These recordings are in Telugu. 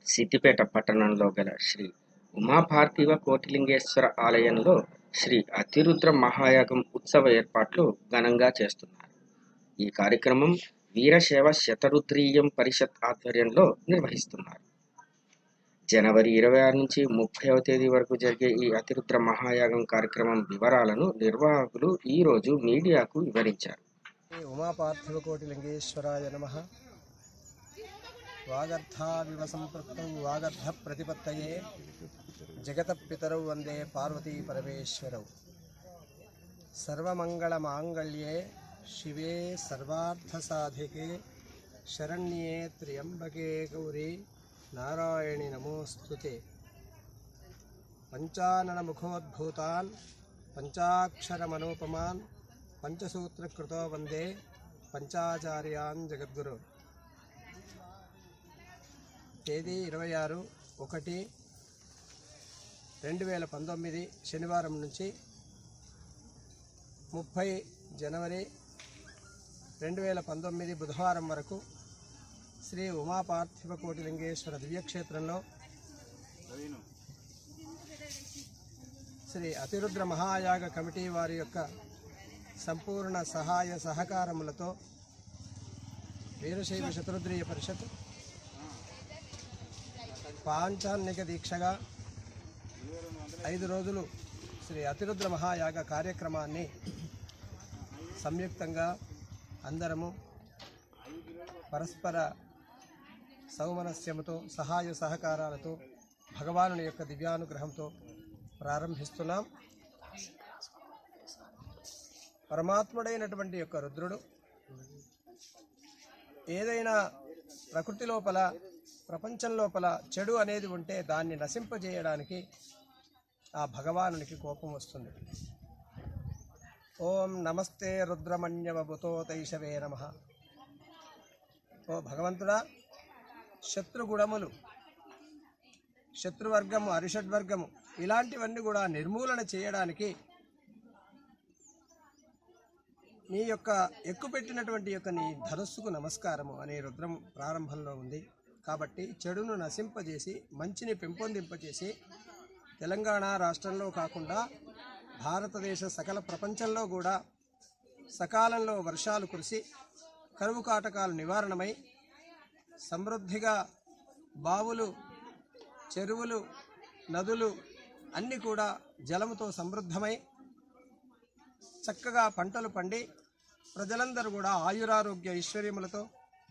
సిద్దిపేట పట్టణంలో గల శ్రీ ఉమాపార్థివ కోటిలింగేశ్వర ఆలయంలో శ్రీ అతిరుద్ర మహాయాగం ఉత్సవ ఏర్పాట్లు ఘనంగా చేస్తున్నారు ఈ కార్యక్రమం వీరశైవ శతరుద్రీయం పరిషత్ ఆధ్వర్యంలో నిర్వహిస్తున్నారు జనవరి ఇరవై ఆరు నుంచి ముప్పైవ తేదీ వరకు జరిగే ఈ అతిరుద్ర మహాయాగం కార్యక్రమం వివరాలను నిర్వాహకులు ఈ రోజు మీడియాకు వివరించారు శ్రీ ఉమాపార్థివకోటి లింగేశ్వరాయ నమ వాగర్థావివ సంపృక్తం వాగర్థ ప్రతిపత్తయే జగత పితరౌ వందే పార్వతీ పరమేశ్వరౌ సర్వమంగళమాంగళ్యే శివే సర్వార్థసాధికే శరణ్యే త్ర్యంబకే గౌరీ నారాయణి నమోస్తుతే పంచాననముఖోద్భూతాన్ పంచాక్షరమనూపమాన్ పంచసూత్రకృతో వందే పంచాచార్యాన్ జగద్గురు తేదీ ఇరవై ఆరు ఒకటి రెండు వేల పంతొమ్మిది శనివారం నుంచి ముప్పై జనవరి రెండు వేల పంతొమ్మిది బుధవారం వరకు శ్రీ ఉమాపార్థివ కోటిలింగేశ్వర దివ్యక్షేత్రంలో శ్రీ అతిరుద్ర మహాయాగ కమిటీ వారి యొక్క సంపూర్ణ సహాయ సహకారములతో వీరశైవ శతరుద్రీయ పరిషత్ పాంచాన్నిక దీక్షగా ఐదు రోజులు శ్రీ అతిరుద్ర మహాయాగ కార్యక్రమాన్ని సంయుక్తంగా అందరము పరస్పర సౌమనస్యముతో సహాయ సహకారాలతో భగవానుని యొక్క దివ్యానుగ్రహంతో ప్రారంభిస్తున్నాం పరమాత్ముడైనటువంటి యొక్క రుద్రుడు ఏదైనా ప్రకృతి లోపల ప్రపంచం లోపల చెడు అనేది ఉంటే దాన్ని నశింపజేయడానికి ఆ భగవానునికి కోపం వస్తుంది ఓం నమస్తే రుద్రమణ్యవభుతో తైషవే నమ ఓ భగవంతుడా శత్రుగుణములు శత్రువర్గము అరిషడ్వర్గము ఇలాంటివన్నీ కూడా నిర్మూలన చేయడానికి నీ యొక్క ఎక్కుపెట్టినటువంటి యొక్క నీ ధనస్సుకు నమస్కారము అనే రుద్రం ప్రారంభంలో ఉంది కాబట్టి చెడును నశింపజేసి మంచిని పెంపొందింపజేసి తెలంగాణ రాష్ట్రంలో కాకుండా భారతదేశ సకల ప్రపంచంలో కూడా సకాలంలో వర్షాలు కురిసి కరువు కాటకాలు నివారణమై సమృద్ధిగా బావులు చెరువులు నదులు అన్నీ కూడా జలముతో సమృద్ధమై చక్కగా పంటలు పండి ప్రజలందరూ కూడా ఆయురారోగ్య ఐశ్వర్యములతో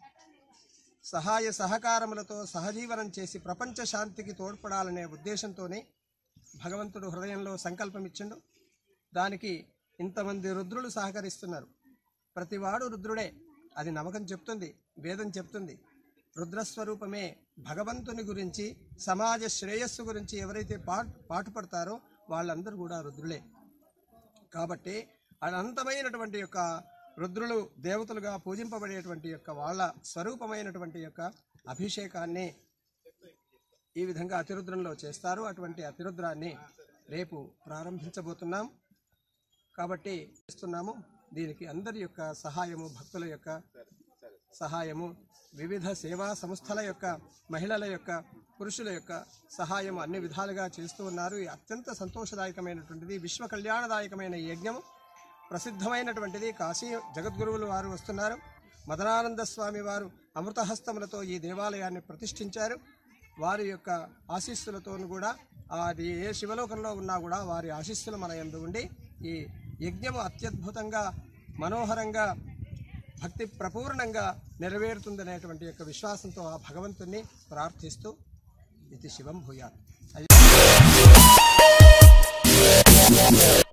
సహాయ సహకారములతో సహజీవనం చేసి ప్రపంచ శాంతికి తోడ్పడాలనే ఉద్దేశంతోనే భగవంతుడు హృదయంలో సంకల్పం ఇచ్చిండు దానికి ఇంతమంది రుద్రులు సహకరిస్తున్నారు ప్రతివాడు రుద్రుడే అది నమ్మకం చెప్తుంది వేదం చెప్తుంది రుద్రస్వరూపమే భగవంతుని గురించి సమాజ శ్రేయస్సు గురించి ఎవరైతే పాటు పాటుపడతారో వాళ్ళందరూ కూడా రుద్రులే కాబట్టి అనంతమైనటువంటి యొక్క రుద్రులు దేవతలుగా పూజింపబడేటువంటి యొక్క వాళ్ళ స్వరూపమైనటువంటి యొక్క అభిషేకాన్ని ఈ విధంగా అతిరుద్రంలో చేస్తారు అటువంటి అతిరుద్రాన్ని రేపు ప్రారంభించబోతున్నాం కాబట్టి చేస్తున్నాము దీనికి అందరి యొక్క సహాయము భక్తుల యొక్క సహాయము వివిధ సేవా సంస్థల యొక్క మహిళల యొక్క పురుషుల యొక్క సహాయం అన్ని విధాలుగా చేస్తూ ఉన్నారు ఇది అత్యంత సంతోషదాయకమైనటువంటిది విశ్వ కళ్యాణదాయకమైన ఈ యజ్ఞము ప్రసిద్ధమైనటువంటిది కాశీ జగద్గురువులు వారు వస్తున్నారు మదనానంద స్వామి వారు అమృతహస్తములతో ఈ దేవాలయాన్ని ప్రతిష్ఠించారు వారి యొక్క ఆశీస్సులతోనూ కూడా అది ఏ శివలోకంలో ఉన్నా కూడా వారి ఆశీస్సులు మన యందు ఉండి ఈ యజ్ఞము అత్యద్భుతంగా మనోహరంగా భక్తి ప్రపూర్ణంగా నెరవేరుతుందనేటువంటి యొక్క విశ్వాసంతో ఆ భగవంతుణ్ణి ప్రార్థిస్తూ ఇది శివం భూయాత్